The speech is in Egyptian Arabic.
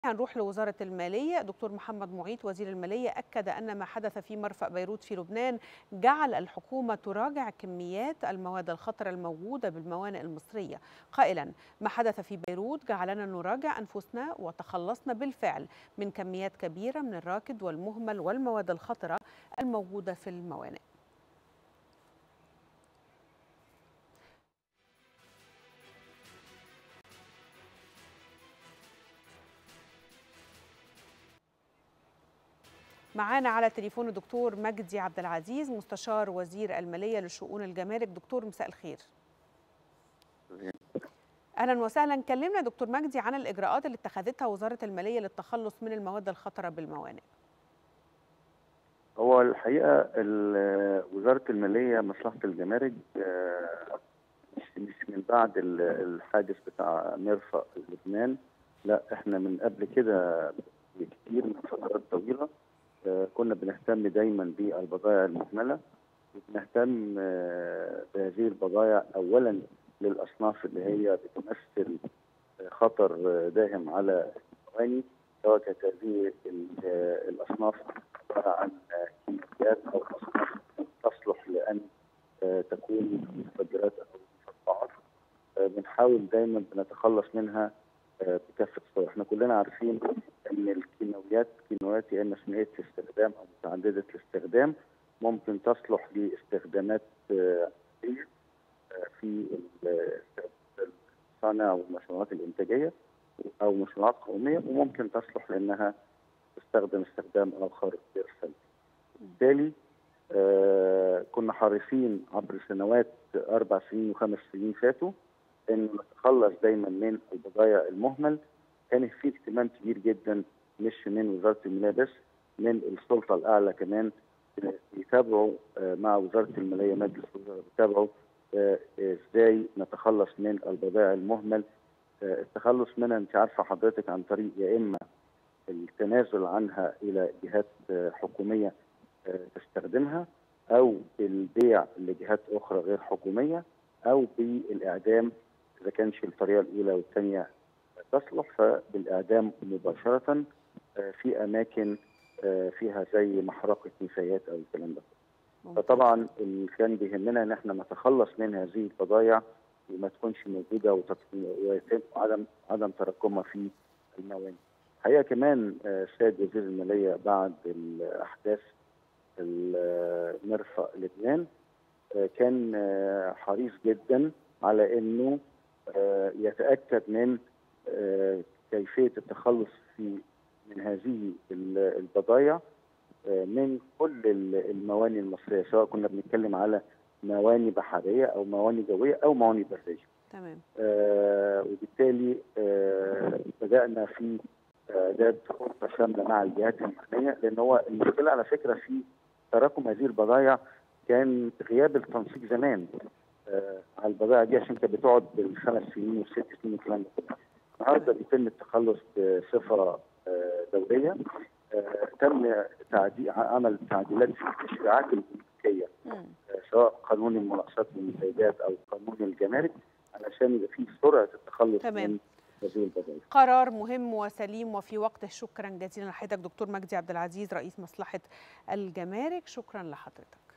هنروح لوزارة المالية دكتور محمد معيط وزير المالية أكد أن ما حدث في مرفأ بيروت في لبنان جعل الحكومة تراجع كميات المواد الخطرة الموجودة بالموانئ المصرية قائلا ما حدث في بيروت جعلنا نراجع أنفسنا وتخلصنا بالفعل من كميات كبيرة من الراكد والمهمل والمواد الخطرة الموجودة في الموانئ معانا على التليفون الدكتور مجدي عبد العزيز مستشار وزير الماليه لشؤون الجمارك دكتور مساء الخير اهلا وسهلا كلمنا دكتور مجدي عن الاجراءات اللي اتخذتها وزاره الماليه للتخلص من المواد الخطره بالموانئ هو الحقيقه وزاره الماليه مصلحه الجمارك مش مش من بعد الحادث بتاع مرفأ لبنان لا احنا من قبل كده بكتير من فترات طويله كنا بنهتم دايما بالبضائع المهمله وبنهتم بهذه البضائع اولا للاصناف اللي هي بتمثل خطر داهم على المواني سواء كانت هذه الاصناف عباره عن كيميائيات او اصناف تصلح لان تكون مخدرات او مصنعات بنحاول دايما بنتخلص منها بكافه الصور احنا كلنا عارفين ان الكيماويات كيماويات يا اما ثنائيه الاستخدام او متعدده الاستخدام ممكن تصلح لاستخدامات في الصنع والمشروعات الانتاجيه او مشروعات قوميه وممكن تصلح لانها تستخدم استخدام اخر غير سلبي. بالتالي آه كنا حريصين عبر سنوات اربع سنين وخمس سنين فاتوا ان نتخلص دايما من البضائع المهمل كان في اهتمام كبير جدا مش من وزاره الماليه بس من السلطه الاعلى كمان بيتابعوا مع وزاره الماليه مجلس الوزراء بيتابعوا ازاي نتخلص من البضائع المهمل التخلص منها انت عارفه حضرتك عن طريق يا اما التنازل عنها الى جهات حكوميه تستخدمها او البيع لجهات اخرى غير حكوميه او بالاعدام اذا كانش الطريقه الاولى والثانيه تصلح فبالاعدام مباشره في اماكن فيها زي محرقه نفايات او الكلام ده فطبعا اللي كان بيهمنا ان احنا نتخلص من هذه البضائع وما تكونش موجوده ويتم عدم عدم تراكمها في الموانئ. الحقيقه كمان السيد وزير الماليه بعد الاحداث مرفأ لبنان كان حريص جدا على انه يتاكد من كيفيه التخلص في من هذه البضائع من كل المواني المصريه سواء كنا بنتكلم على مواني بحريه او مواني جويه او مواني بريه. تمام. آه وبالتالي آه بدانا في اعداد آه خطه شامله مع الجهات المعنيه لان هو المشكله على فكره في تراكم هذه البضائع كان غياب التنسيق زمان آه على البضائع دي عشان كانت بتقعد بالخمس سنين والست سنين والكلام ده النهارده بيتم التخلص بصفه آه دوليه آه تم تعديل عمل تعديلات في التشريعات الامريكيه آه سواء قانون المناقصات والمزايدات او قانون الجمارك علشان يبقى في سرعه التخلص تمام. من هذه البضائع. قرار مهم وسليم وفي وقته شكرا جزيلا لحضرتك دكتور مجدي عبد العزيز رئيس مصلحه الجمارك شكرا لحضرتك.